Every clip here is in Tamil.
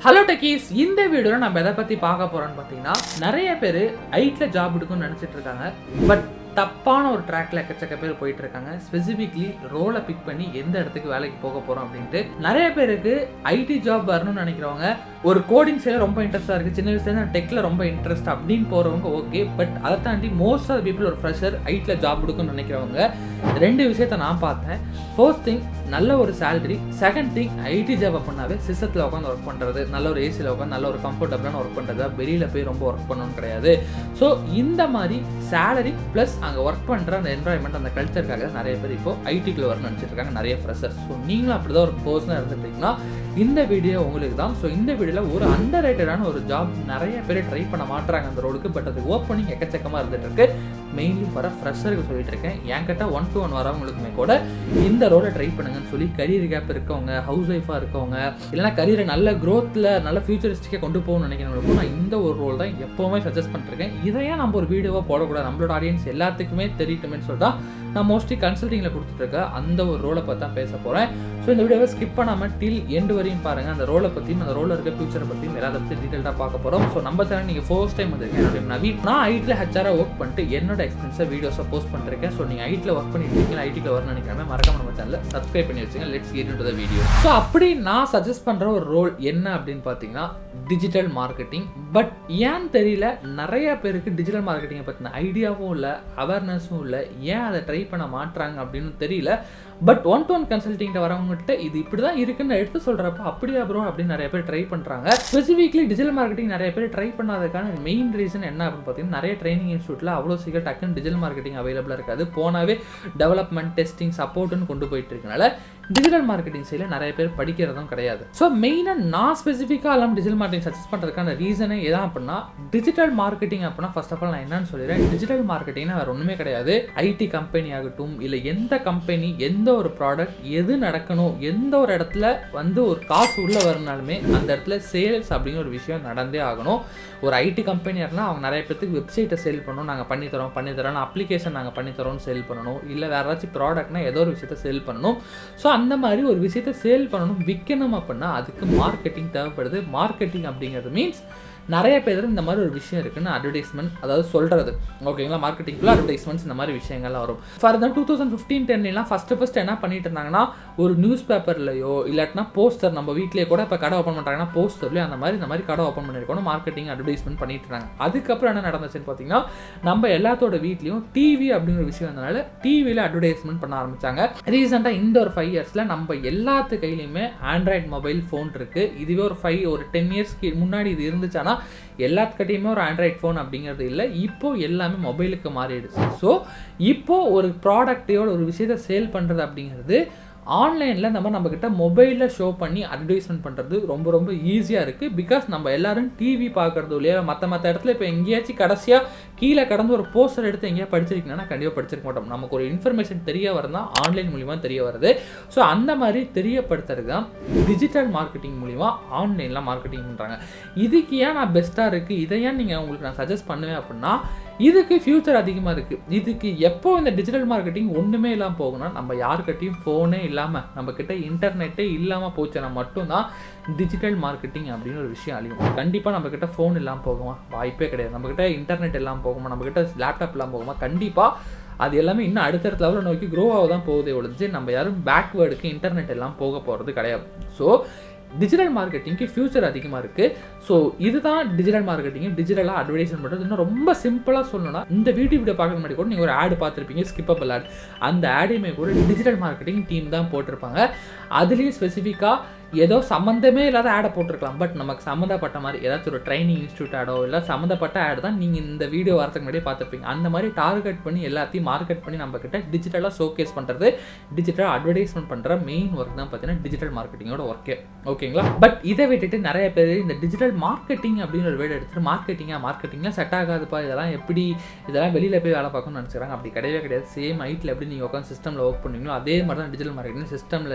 ஹலோ டெக்கீஸ் இந்த வீடியோவில் நம்ம எதை பற்றி பார்க்க போகிறோம்னு பார்த்தீங்கன்னா நிறைய பேர் ஐட்டில் ஜாப் எடுக்கும்னு நினச்சிட்டு இருக்காங்க பட் தப்பான ஒரு ட்ராக்ல எக்கச்சக்க பேர் போயிட்டு இருக்காங்க ஸ்பெசிஃபிக்லி ரோலை பிக் பண்ணி எந்த இடத்துக்கு வேலைக்கு போக போகிறோம் அப்படின்ட்டு நிறைய பேருக்கு ஐடி ஜாப் வரணும்னு நினைக்கிறவங்க ஒரு கோடிங் சைடில் ரொம்ப இன்ட்ரெஸ்ட்டாக இருக்குது சின்ன வயசுலேருந்து டெக்கில் ரொம்ப இன்ட்ரெஸ்ட் அப்படின்னு போகிறவங்க ஓகே பட் அதை தாண்டி மோஸ்ட் ஆஃப் பீப்புள் ஒரு ஃப்ரெஷர் ஐட்டில் ஜாப் எடுக்கும்னு நினைக்கிறவங்க ரெண்டு விஷயத்த நான் பார்த்தேன் ஃபர்ஸ்ட் திங் நல்ல ஒரு salary second thing IT job பண்ணாவே சிஸ்டத்தில் உட்காந்து ஒர்க் பண்ணுறது நல்ல ஒரு ஏசியில் உட்காந்து நல்ல ஒரு கம்ஃபர்டபுளான ஒர்க் பண்ணுறது வெளியில் போய் ரொம்ப ஒர்க் பண்ணணும்னு கிடையாது ஸோ இந்த மாதிரி சேலரி ப்ளஸ் அங்கே ஒர்க் பண்ணுற அந்த என்வாயன்மெண்ட் அந்த கல்ச்சருக்காக நிறைய பேர் இப்போ ஐடிக்குள்ள வரணும்னு நினச்சிட்டு இருக்காங்க நிறைய ஃப்ரெஷர்ஸ் ஸோ நீங்களும் அப்படி தான் ஒரு பர்சனாக இருந்துட்டீங்கன்னா இந்த வீடியோ உங்களுக்கு தான் ஸோ இந்த வீடியோவில் ஒரு அண்டர் ரேட்டடான ஒரு ஜாப் நிறைய பேர் ட்ரை பண்ண மாட்டுறாங்க அந்த ரோடுக்கு பட் அது ஓப்பனிங் எக்கச்சக்கமாக இருந்துட்டு இருக்கு மெயின்லி வர ஃப்ரெஷருக்கு சொல்லிட்டு இருக்கேன் என்கிட்ட ஒன் டு ஒன் வரவங்களுக்குமே கூட இந்த ரோலை ட்ரை பண்ணுங்கன்னு சொல்லி கரியர் கேப் இருக்கவங்க ஹவுஸ் ஒய்ஃபாக இருக்கவங்க இல்லைனா கரியரை நல்ல க்ரோத்தில் நல்ல ஃபியூச்சரிஸ்டிக்காக கொண்டு போகணும்னு நினைக்கிறவங்களுக்கும் நான் இந்த ஒரு ரோல் தான் எப்போவுமே சஜஸ்ட் பண்ணிருக்கேன் இதையே நம்ம ஒரு வீடியோவாக போடக்கூடாது நம்மளோட ஆடியன்ஸ் எல்லாத்துக்குமே தெரியட்டுமேன்னு சொல்லிட்டு நான் மோஸ்ட்லி கன்சல்ட்டிங்கில் கொடுத்துட்ருக்க அந்த ஒரு ரோலை பற்றி தான் பேச போகிறேன் ஸோ இந்த வீடியோவை ஸ்கிப் பண்ணாமல் டில் எண்டு வரையும் பாருங்கள் அந்த ரோலை பற்றியும் அந்த ரோலில் இருக்க ஃபியூச்சரை பற்றியும் எல்லாத்தை பற்றி டீட்டெயிலாக பார்க்க போகிறோம் ஸோ நம்ம சேனல் நீங்கள் ஃபர்ஸ்ட் டைம் வந்திருக்கேன் என்னுடைய நவீன் நான் ஐட்டில் ஹெச்ஆராக ஒர்க் பண்ணிட்டு என்னோட எக்ஸ்பீரியன்ஸை வீடியோஸை போஸ்ட் பண்ணிருக்கேன் ஸோ நீங்கள் ஐட்டில் ஒர்க் பண்ணிட்டு இருக்கீங்க ஐடிக்கு வரணும்னு நினைக்கிறேன் மறக்காம நம்ம சேனலில் சப்ஸ்கிரைப் பண்ணி வச்சுங்க let's get into the video so அப்படி நான் சஜஸ்ட் பண்ணுற ஒரு ரோல் என்ன அப்படின்னு பார்த்தீங்கன்னா டிஜிட்டல் மார்க்கெட்டிங் பட் ஏன் தெரியல நிறைய பேருக்கு டிஜிட்டல் மார்க்கெட்டிங்கை பற்றின ஐடியாவும் இல்லை அவேர்னஸும் இல்லை ஏன் அதை ட்ரை பண்ண மாட்டுறாங்க அப்படின்னு தெரியல பட் ஒன் டு ஒன் கன்சல்ட்டிங்கிட்ட வரவங்ககிட்ட இது இப்படி தான் இருக்குன்னு எடுத்து சொல்கிறப்ப அப்படியா ப்ரோ அப்படின்னு நிறைய பேர் ட்ரை பண்ணுறாங்க ஸ்பெசிஃபிக்லி டிஜிட்டல் மார்க்கெட்டிங் நிறைய பேர் ட்ரை பண்ணாததுக்கான மெயின் ரீசன் என்ன அப்படின்னு பார்த்தீங்கன்னா நிறைய ட்ரைனிங் இன்ஸ்டியூட்டில் அவ்வளோ சீக்கிரம் டக்குன்னு டிஜிட்டல் மார்க்கெட்டிங் அவைலபிளாக இருக்காது போனாவே டெவலப்மெண்ட் டெஸ்டிங் சப்போர்ட்டுன்னு கொண்டு போயிட்டு இருக்கனால டிஜிட்டல் மார்க்கெட்டிங் சைடில் நிறைய பேர் படிக்கிறதும் கிடையாது ஸோ மெயினாக நான் ஸ்பெசிஃபிக்காக எல்லாம் டிஜிட்டல் மார்க்கெட்டிங் சஜஸ்ட் பண்ணுறதுக்கான ரீசனே எதான் அப்படின்னா டிஜிட்டல் மார்க்கெட்டிங் அப்படின்னா ஃபர்ஸ்ட் ஆஃப் ஆல் நான் என்னன்னு சொல்லிடுறேன் டிஜிட்டல் மார்க்கெட்டிங்னா வேறு ஒன்றுமே கிடையாது ஐடி கம்பெனி ஆகட்டும் இல்லை எந்த கம்பெனி எந்த ஒரு ப்ராடக்ட் எது நடக்கணும் எந்த ஒரு இடத்துல வந்து ஒரு காசு உள்ளே வரனாலுமே அந்த இடத்துல சேல்ஸ் அப்படிங்கிற ஒரு விஷயம் நடந்தே ஆகணும் ஒரு ஐடி கம்பெனி இருந்தால் அவங்க நிறைய பேருக்கு வெப்சைட்டை சேல் பண்ணணும் நாங்கள் பண்ணித்தரோம் பண்ணித்தரோம் அப்ளிகேஷன் நாங்கள் பண்ணித்தரோம்னு சேல் பண்ணணும் இல்லை வேறு ஏதாச்சும் ப்ராடக்ட்னா ஏதோ ஒரு விஷயத்த சேல் பண்ணணும் ஸோ அந்த மாதிரி ஒரு விஷயத்த சேல் பண்ணணும் விற்கணும் அப்படின்னா அதுக்கு மார்க்கெட்டிங் தேவைப்படுது மார்க்கெட்டிங் அப்படிங்கிறது மீன்ஸ் நிறைய பேர் இந்த மாதிரி ஒரு விஷயம் இருக்குன்னு அட்வர்டைஸ்மெண்ட் அதாவது சொல்கிறது ஓகேங்களா மார்க்கெட்டிங்குள்ள அட்வர்டைஸ்மெண்ட்ஸ் இந்த மாதிரி விஷயங்கள்லாம் வரும் for example two thousand fifteen டென்லாம் ஃபஸ்ட்டு ஃபஸ்ட் என்ன பண்ணிட்டு இருந்தாங்கன்னா ஒரு நியூஸ் பேப்பர்லையோ இல்லாட்டினா போஸ்டர் நம்ம வீட்டிலேயே கூட இப்போ கடை ஓப்பன் பண்ணுறாங்கன்னா போஸ்டர்லையோ அந்த மாதிரி இந்த மாதிரி கடை ஓப்பன் பண்ணியிருக்கணும் மார்க்கெட்டிங் அட்வர்டைஸ்மெண்ட் பண்ணிட்டு இருந்தாங்க அதுக்கப்புறம் என்ன நடந்துச்சுன்னு பார்த்தீங்கன்னா நம்ம எல்லாத்தோட வீட்லேயும் டிவி அப்படிங்கிற விஷயம் வந்தனால டிவியில் அட்வர்டைஸ்மெண்ட் பண்ண ஆரம்பிச்சாங்க ரீசெண்டாக இந்த ஒரு ஃபைவ் இயர்ஸில் நம்ம எல்லாத்து கையிலையுமே ஆண்ட்ராய்ட் மொபைல் ஃபோன் இருக்குது இதுவே ஒரு ஃபைவ் ஒரு டென் இயர்ஸ்க்கு முன்னாடி இது இருந்துச்சுன்னா எல்லாத்துக்கிட்டையுமே ஒரு ஆண்ட்ராய்ட் ஃபோன் அப்படிங்கிறது இல்லை இப்போ எல்லாமே மொபைலுக்கு மாறிடுச்சு ஸோ இப்போ ஒரு ப்ராடக்டையோட ஒரு விஷயத்தை சேல் பண்ணுறது அப்படிங்கிறது ஆன்லைனில் இந்த மாதிரி நம்மக்கிட்ட மொபைலில் ஷோ பண்ணி அட்வர்டைஸ்மெண்ட் பண்ணுறது ரொம்ப ரொம்ப ஈஸியாக இருக்குது பிகாஸ் நம்ம எல்லாரும் டிவி பார்க்குறதோ இல்லையா மற்ற மற்ற இடத்துல இப்போ எங்கேயாச்சும் கடைசியாக கீழே கடந்து ஒரு போஸ்டர் எடுத்து எங்கேயா படிச்சிருக்கீங்கன்னா கண்டிப்பாக படிச்சிருக்க மாட்டோம் நமக்கு ஒரு இன்ஃபர்மேஷன் தெரிய வரதான் ஆன்லைன் மூலிமா தெரிய வருது ஸோ அந்த மாதிரி தெரியப்படுத்துறது தான் டிஜிட்டல் மார்க்கெட்டிங் மூலிமா ஆன்லைனில் மார்க்கெட்டிங் பண்ணுறாங்க இதுக்கு ஏன் நான் பெஸ்ட்டாக இருக்குது இதை ஏன் நீங்கள் உங்களுக்கு நான் சஜஸ்ட் பண்ணுவேன் அப்படின்னா இதுக்கு ஃபியூச்சர் அதிகமாக இருக்குது இதுக்கு எப்போ இந்த டிஜிட்டல் மார்க்கெட்டிங் ஒன்றுமே இல்லாமல் போகணும் நம்ம யாருக்கிட்டையும் ஃபோனே இல்லாமல் நம்மக்கிட்ட இன்டர்நெட்டே இல்லாமல் போச்சுன்னா மட்டும்தான் டிஜிட்டல் மார்க்கெட்டிங் அப்படின்னு ஒரு விஷயம் அழியும் கண்டிப்பாக நம்மக்கிட்ட ஃபோன் இல்லாமல் போகுமா வாய்ப்பே கிடையாது நம்மக்கிட்ட இன்டர்நெட் இல்லாமல் போகுமா நம்மக்கிட்ட லேப்டாப் இல்லாமல் போகுமா கண்டிப்பாக அது எல்லாமே இன்னும் அடுத்தடுத்த லெவலில் நோக்கி க்ரோ ஆக தான் போகுதே ஒழிஞ்சு நம்ம யாரும் பேக்வேர்டுக்கு இன்டர்நெட் எல்லாம் போக போகிறது கிடையாது ஸோ டிஜிட்டல் மார்க்கெட்டிங்க்கு ஃபியூச்சர் அதிகமாக இருக்குது ஸோ இதுதான் டிஜிட்டல் மார்க்கெட்டிங் டிஜிட்டலாக அட்வர்டைஸ்மெண்ட் பண்ணுறது இன்னும் ரொம்ப சிம்பிளாக சொல்லணும்னா இந்த வீடியோ வீடியோ பார்க்க முன்னாடி கூட நீங்கள் ஒரு ஆடு பார்த்துருப்பீங்க ஸ்கிப்பபிள் ஆட் அந்த ஆடையுமே கூட டிஜிட்டல் மார்க்கெட்டிங் டீம் தான் போட்டிருப்பாங்க அதுலேயும் ஸ்பெசிஃபிக்காக ஏதோ சம்மந்தமே இல்லாத ஆடை போட்டிருக்கலாம் பட் நமக்கு சம்மந்தப்பட்ட மாதிரி ஏதாச்சும் ஒரு ட்ரைனிங் இன்ஸ்டியூட் ஆடோ இல்லை சம்மந்தப்பட்ட ஆட் தான் நீங்கள் இந்த வீடியோ வரதுக்கு முன்னாடியே பார்த்துருப்பீங்க அந்த மாதிரி டார்கெட் பண்ணி எல்லாத்தையும் மார்க்கெட் பண்ணி நம்ம கிட்ட டிஜிட்டலாக ஷோகேஸ் பண்ணுறது டிஜிட்டலாக அட்வர்டைஸ்மெண்ட் பண்ணுற மெயின் ஒர்க் தான் பார்த்தீங்கன்னா டிஜிட்டல் மார்க்கெட்டிங்கோட ஒர்க்கே ஓகேங்களா பட் இதை விட்டுட்டு நிறைய பேர் இந்த டிஜிட்டல் மார்க்கெட்டிங் அப்படின்னு ஒரு வேர்டு எடுத்துட்டு மார்க்கெட்டிங்காக மார்க்கெட்டிங்லாம் செட் ஆகாதுப்பா இதெல்லாம் எப்படி இதெல்லாம் வெளியில் போய் வேலை பார்க்கணும்னு நினச்சிக்கிறாங்க அப்படி கிடையவே கிடையாது சேம் ஐட்டில் எப்படி நீங்கள் உட்காந்து சிஸ்டமில் ஒர்க் பண்ணுவீங்களோ அதே மாதிரி தான் டிஜிட்டல் மார்க்கெட்டிங் சிஸ்டமில் இருந்து ஒர்க்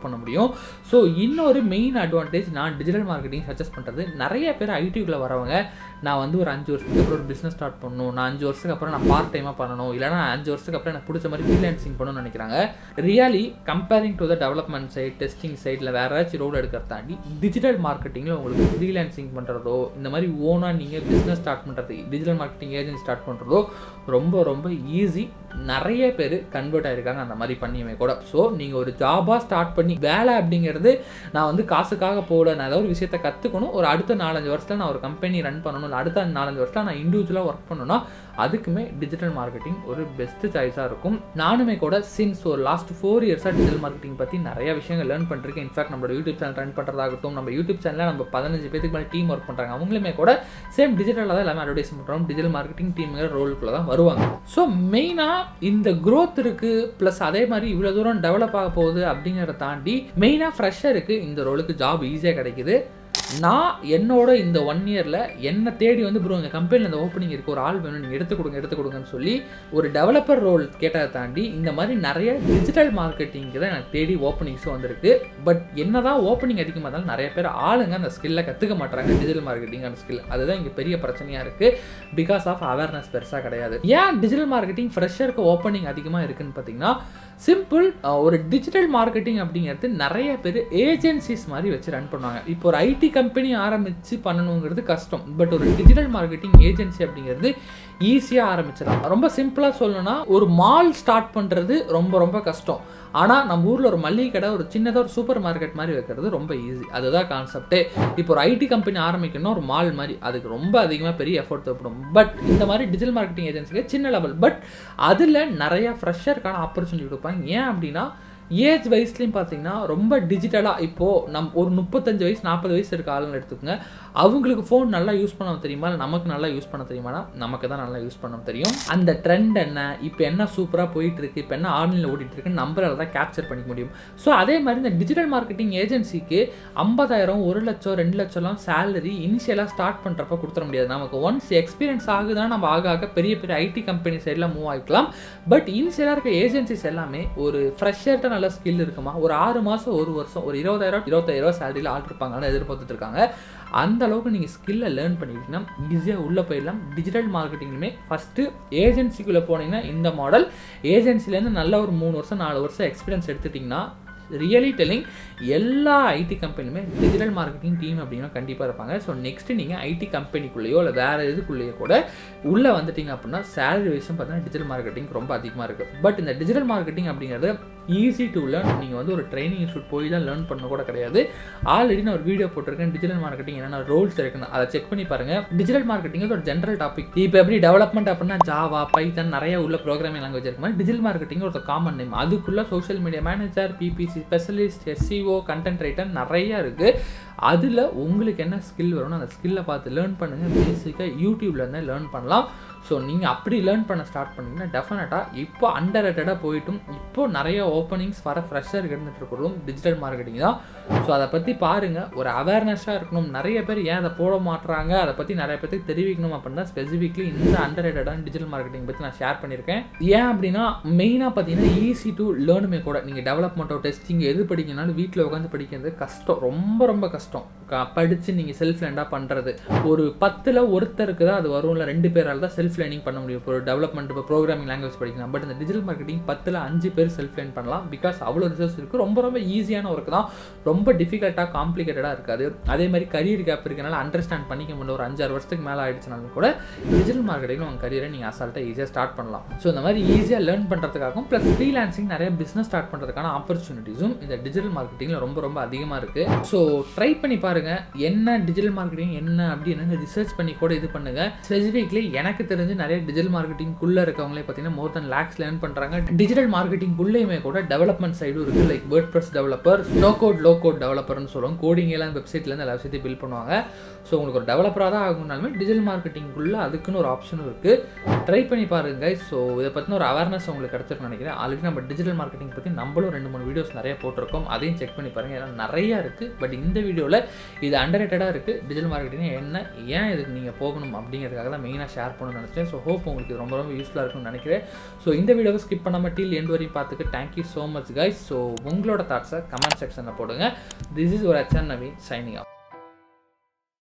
பண்ண முடியும் ஸோ இன்னொரு மெயின் அட்வான்டேஜ் நான் டிஜிட்டல் மார்க்கெட்டிங் சஜஸ்ட் பண்ணுறது நிறைய பேர் ஐடிக்குள்ளே வரவங்க நான் வந்து ஒரு அஞ்சு வருஷத்துக்கு அப்புறம் ஒரு பிஸ்னஸ் ஸ்டார்ட் பண்ணணும் நான் அஞ்சு வருஷத்துக்கு அப்புறம் நான் பார்ட் டைமாக பண்ணணும் இல்லைனா அஞ்சு வருஷத்துக்கு அப்புறம் எனக்கு பிடிச்ச மாதிரி ஃப்ரீலான்சிங் பண்ணணும்னு நினைக்கிறாங்க really comparing to the development side testing சைடில் வேறு ஏதாச்சும் ரோல் எடுக்கிறத தாண்டி டிஜிட்டல் மார்க்கெட்டிங்கில் உங்களுக்கு ஃப்ரீலான்சிங் பண்ணுறதோ இந்த மாதிரி ஓனாக நீங்கள் பிஸ்னஸ் ஸ்டார்ட் பண்ணுறது டிஜிட்டல் மார்க்கெட்டிங் ஏஜென்சி ஸ்டார்ட் பண்ணுறதோ ரொம்ப ரொம்ப ஈஸி நிறைய பேர் கன்வெர்ட் ஆயிருக்காங்க அந்த மாதிரி பண்ணியுமே கூட ஸோ நீங்கள் ஒரு ஜாபாக ஸ்டார்ட் பண்ணி வேலை அப்படிங்கிறது நான் வந்து காசுக்காக போகல நான் ஏதாவது ஒரு விஷயத்தை கற்றுக்கணும் ஒரு அடுத்த நாலஞ்சு வருஷத்தில் நான் ஒரு கம்பெனி ரன் பண்ணணும் இல்லை அடுத்த நாலஞ்சு வருஷத்தில் நான் இண்டிவிஜுவலாக ஒர்க் பண்ணணும்னா அதுக்குமே டிஜிட்டல் மார்க்கெட்டிங் ஒரு பெஸ்ட் சாய்ஸாக இருக்கும் நானுமே கூட சின்ஸ் ஒரு லாஸ்ட் ஃபோர் இயர்ஸாக டிஜிட்டல் மார்க்கெட்டிங் பற்றி நிறைய விஷயங்கள் லேர்ன் பண்ணிருக்கேன் இன்ஃபேக்ட் நம்மளோட யூடியூப் சேனல் ரன் பண்ணுறதாகட்டும் நம்ம யூடியூப் சேனலில் நம்ம பதினஞ்சு பேருக்கு மேலே டீம் ஒர்க் பண்ணுறாங்க அவங்களுமே கூட சேம் டிஜிட்டலாக தான் எல்லாமே அட்வர்டைஸ் பண்ணுறோம் டிஜிட்டல் மார்க்கெட்டிங் டீமுங்கிற ரோலுக்குள்ள தான் வருவாங்க ஸோ மெயினாக இந்த க்ரோத் இருக்குது ப்ளஸ் அதே மாதிரி இவ்வளோ தூரம் டெவலப் ஆக போகுது அப்படிங்கிறத தாண்டி மெயினாக ஃப்ரெஷ்ஷருக்கு இந்த ரோலுக்கு ஜாப் ஈஸியாக கிடைக்குது நான் என்னோட இந்த ஒன் இயரில் என்னை தேடி வந்து ப்ரோ எங்கள் கம்பெனியில் இந்த ஓப்பனிங் இருக்குது ஒரு ஆள் வேணும் நீங்கள் எடுத்து கொடுங்க எடுத்து கொடுங்கன்னு சொல்லி ஒரு டெவலப்பர் ரோல் கேட்டதை தாண்டி இந்த மாதிரி நிறைய டிஜிட்டல் மார்க்கெட்டிங்க்கு தான் எனக்கு தேடி ஓப்பனிங்ஸும் வந்திருக்கு பட் என்ன தான் ஓப்பனிங் அதிகமாக இருந்தாலும் நிறைய பேர் ஆளுங்க அந்த ஸ்கில்லை கற்றுக்க மாட்டாங்க டிஜிட்டல் மார்க்கெட்டிங் அந்த ஸ்கில் அதுதான் இங்கே பெரிய பிரச்சனையாக இருக்குது பிகாஸ் ஆஃப் அவேர்னஸ் பெருசாக கிடையாது ஏன் டிஜிட்டல் மார்க்கெட்டிங் ஃப்ரெஷருக்கு ஓப்பனிங் அதிகமாக இருக்குன்னு பார்த்தீங்கன்னா சிம்பிள் ஒரு டிஜிட்டல் மார்க்கெட்டிங் அப்படிங்கிறது நிறைய பேர் ஏஜென்சிஸ் மாதிரி வச்சு ரன் பண்ணுவாங்க இப்போ ஒரு ஐடி கம்பெனி ஆரம்பித்து பண்ணணுங்கிறது கஷ்டம் பட் ஒரு டிஜிட்டல் மார்க்கெட்டிங் ஏஜென்சி அப்படிங்கிறது ஈஸியாக ஆரம்பிச்சிடலாம் ரொம்ப சிம்பிளாக சொல்லணும்னா ஒரு மால் ஸ்டார்ட் பண்ணுறது ரொம்ப ரொம்ப கஷ்டம் ஆனால் நம்ம ஊரில் ஒரு மளிகை கடை ஒரு சின்னதாக ஒரு சூப்பர் மார்க்கெட் மாதிரி வைக்கிறது ரொம்ப ஈஸி அதுதான் கான்செப்டே இப்போ ஒரு ஐடி கம்பெனி ஆரம்பிக்கணும்னா ஒரு மால் மாதிரி அதுக்கு ரொம்ப அதிகமாக பெரிய எஃபோர்ட் தேவைப்படும் பட் இந்த மாதிரி டிஜிட்டல் மார்க்கெட்டிங் ஏஜென்சிக்கு சின்ன லெவல் பட் அதில் நிறைய ஃப்ரெஷருக்கான ஆப்பர்ச்சுனிட்டி கொடுப்பாங்க ஏன் அப்படின்னா ஏஜ் வயசுலையும் பார்த்தீங்கன்னா ரொம்ப டிஜிட்டலாக இப்போது நம் ஒரு முப்பத்தஞ்சு வயசு நாற்பது வயசு இருக்க ஆளுங்க எடுத்துக்கோங்க அவங்களுக்கு ஃபோன் நல்லா யூஸ் பண்ண தெரியுமா இல்லை நமக்கு நல்லா யூஸ் பண்ண தெரியுமானா நமக்கு தான் நல்லா யூஸ் பண்ண தெரியும் அந்த ட்ரெண்ட் என்ன இப்போ என்ன சூப்பராக போயிட்டு இருக்கு இப்போ என்ன ஆன்லைனில் ஓடிட்டு இருக்குன்னு நம்மளால தான் கேப்சர் பண்ணிக்க முடியும் ஸோ அதே மாதிரி இந்த டிஜிட்டல் மார்க்கெட்டிங் ஏஜென்சிக்கு ஐம்பதாயிரம் ஒரு லட்சம் ரெண்டு லட்சம்லாம் சேலரி இனிஷியலாக ஸ்டார்ட் பண்ணுறப்ப கொடுத்துட முடியாது நமக்கு ஒன்ஸ் எக்ஸ்பீரியன்ஸ் ஆகுதுன்னா நம்ம ஆக ஆக பெரிய பெரிய ஐடி கம்பெனி சைடில் மூவ் ஆகிக்கலாம் பட் இனிஷியலாக இருக்க ஏஜென்சிஸ் எல்லாமே ஒரு ஃப்ரெஷர்கிட்ட நல்ல ஸ்கில் இருக்குமா ஒரு ஆறு மாதம் ஒரு வருஷம் ஒரு இருபதாயிரம் இருபத்தாயிரம் சேலரியில் ஆள் இருப்பாங்கன்னு எதிர்பார்த்துட்டு இருக்காங்க அந்த அளவுக்கு நீங்கள் ஸ்கில்லை லேர்ன் பண்ணிக்கிட்டீங்கன்னா ஈஸியாக உள்ளே போயிடலாம் டிஜிட்டல் மார்க்கெட்டிங்லுமே ஃபஸ்ட்டு ஏஜென்சிக்குள்ளே போனீங்கன்னா இந்த மாடல் ஏஜென்சிலேருந்து நல்ல ஒரு மூணு வருஷம் நாலு வருஷம் எக்ஸ்பீரியன்ஸ் எடுத்துட்டிங்கன்னா ரியலி டெல்லிங் எல்லா ஐடி கம்பெனிலுமே டிஜிட்டல் மார்க்கெட்டிங் டீம் அப்படின்னா கண்டிப்பாக இருப்பாங்க ஸோ நெக்ஸ்ட்டு நீங்கள் ஐடி கம்பெனிக்குள்ளேயோ இல்லை வேறு இதுக்குள்ளேயோ கூட உள்ளே வந்துட்டீங்க அப்படின்னா சேலரி வைஸும் பார்த்தீங்கன்னா டிஜிட்டல் மார்க்கெட்டிங் ரொம்ப அதிகமாக இருக்குது பட் இந்த டிஜிட்டல் மார்க்கெட்டிங் அப்படிங்கிறது ஈஸி டு லேர்ன் நீங்கள் வந்து ஒரு ட்ரைனிங் இன்ஸ்டியூட் போய் தான் லேர்ன் பண்ண கூட கிடையாது ஆல்ரெடி நான் ஒரு வீடியோ போட்டிருக்கேன் டிஜிட்டல் மார்க்கெட்டிங் என்னென்ன ரோல்ஸ் இருக்குன்னு அதை செக் பண்ணி பாருங்கள் டிஜிட்டல் மார்க்கெட்டிங் ஒரு ஜென்ரல் டாபிக் இப்போ எப்படி டெவலப்மெண்ட் அப்படின்னா ஜாவா பைத்தன் நிறைய உள்ள ப்ரோக்ராமிங் லாங்குவேஜ் இருக்கு மாதிரி டிஜிட்டல் மார்க்கெட்டிங் ஒரு காமன் நேம் அதுக்குள்ள social media manager PPC specialist SEO content writer நிறைய இருக்குது அதில் உங்களுக்கு என்ன ஸ்கில் வரும்னு அந்த ஸ்கில்லை பார்த்து லேர்ன் பண்ணுங்கள் பேசிக்காக யூடியூப்லேருந்தே லேர்ன் பண்ணலாம் ஸோ நீங்கள் அப்படி லேர்ன் பண்ண ஸ்டார்ட் பண்ணிங்கன்னா டெஃபினட்டாக இப்போ அண்டர் ரேட்டடாக போயிட்டும் இப்போ நிறைய ஓப்பனிங்ஸ் வர ஃப்ரெஷ்ஷாக இருந்துட்டு இருக்கிறதும் டிஜிட்டல் மார்க்கெட்டிங் தான் ஸோ அதை பற்றி பாருங்கள் ஒரு அவேர்னஸாக இருக்கணும் நிறைய பேர் ஏன் அதை போட மாட்டுறாங்க அதை பற்றி நிறைய பேருக்கு தெரிவிக்கணும் அப்படின்னா ஸ்பெசிஃபிக்லி இந்த அண்டர் ரேட்டடான டிஜிட்டல் மார்க்கெட்டிங் பற்றி நான் ஷேர் பண்ணியிருக்கேன் ஏன் அப்படின்னா மெயினாக பார்த்தீங்கன்னா ஈஸி டு லேர்னுமே கூட நீங்கள் டெவலப்மெண்ட்டோ டெஸ்டிங் எது படிக்கனாலும் வீட்டில் உட்காந்து படிக்கிறது கஷ்டம் ரொம்ப ரொம்ப கஷ்டம் படித்து நீங்கள் செல்ஃப் லேண்டாக பண்ணுறது ஒரு பத்தில் ஒருத்தருக்கு தான் அது வரும்ல ரெண்டு பேரால் தான் செல்ஃப் லேர்னிங் பண்ண முடியும் இப்போ ஒரு டெவலப்மெண்ட் இப்போ ப்ரோக்ராமிங் லாங்குவேஜ் படிக்கலாம் பட் இந்த டிஜிட்டல் மார்க்கெட்டிங் பத்தில் அஞ்சு பேர் செல்ஃப் லேர்ன் பண்ணலாம் பிகாஸ் அவ்வளோ ரிசர்ச் இருக்குது ரொம்ப ரொம்ப ஈஸியான ஒர்க் தான் ரொம்ப டிஃபிகல்ட்டாக காம்ப்ளிகேட்டடாக இருக்காது அதே மாதிரி கரியர் கேப் இருக்கனால அண்டர்ஸ்டாண்ட் பண்ணிக்க முடியல ஒரு அஞ்சாறு வருஷத்துக்கு மேலே ஆயிடுச்சுனாலும் கூட டிஜிட்டல் மார்க்கெட்டிங் உங்கள் கரியரை நீங்கள் அசால்ட்டாக ஈஸியாக ஸ்டார்ட் பண்ணலாம் ஸோ இந்த மாதிரி ஈஸியாக லேர்ன் பண்ணுறதுக்காகவும் ப்ளஸ் ஃப்ரீலான்சிங் நிறைய பிஸ்னஸ் ஸ்டார்ட் பண்ணுறதுக்கான ஆப்பர்ச்சுனிட்டிஸும் இந்த டிஜிட்டல் மார்க்கெட்டிங்கில் ரொம்ப ரொம்ப அதிகமாக இருக்குது ஸோ ட்ரை பண்ணி பாருங்கள் என்ன டிஜிட்டல் மார்க்கெட்டிங் என்ன அப்படி என்னன்னு ரிசர்ச் பண்ணி கூட இது பண்ணுங்கள் ஸ்பெசிஃபிக்லி எனக்கு தெரிஞ்சு நிறைய டிஜிட்டல் மார்க்கெட்டிங்குள்ளே இருக்கவங்களே பார்த்தீங்கன்னா மோர் தன் லேக்ஸ் லேர்ன் பண்ணுறாங்க டிஜிட்டல் மார்க்கெட்டிங்குள்ளேயுமே கூட டெவலப்மெண்ட் சைடும் இருக்குது like WordPress developer no code low code டெவலப்பர்னு சொல்லுவாங்க கோடிங் எல்லாம் வெப்சைட்லேருந்து எல்லா விஷயத்தையும் பில் பண்ணுவாங்க ஸோ உங்களுக்கு ஒரு டெவலப்பராக தான் ஆகுனாலுமே டிஜிட்டல் மார்க்கெட்டிங்குள்ளே அதுக்குன்னு ஒரு ஆப்ஷனும் இருக்குது ட்ரை பண்ணி பாருங்க ஸோ இதை பற்றின ஒரு அவேர்னஸ் உங்களுக்கு கிடச்சிருக்குன்னு நினைக்கிறேன் ஆல்ரெடி நம்ம டிஜிட்டல் மார்க்கெட்டிங் பற்றி நம்மளும் ரெண்டு மூணு வீடியோஸ் நிறைய போட்டிருக்கோம் அதையும் செக் பண்ணி பாருங்கள் ஏன்னா நிறையா இருக்குது பட் இந்த வீடியோவில் இது அண்டர்ரேட்டடாக இருக்குது டிஜிட்டல் மார்க்கெட்டிங் என்ன ஏன் இதுக்கு நீங்கள் போகணும் அப்படிங்கிறதுக்காக தான் மெயினாக ஷேர் பண்ணணும்னு நினச்சேன் ஸோ ஹோப் உங்களுக்கு இது ரொம்ப ரொம்ப யூஸ்ஃபுல்லாக இருக்கும்னு நினைக்கிறேன் ஸோ இந்த வீடியோவை ஸ்கிப் பண்ணாமல் டீல் எண்ட் வரையும் பார்த்துக்கு thank you so much guys so உங்களோட தாட்ஸை கமெண்ட் செக்ஷனில் போடுங்க திஸ் இஸ் ஒரு அச்சன் நவீன் சைனிங் ஆஃப்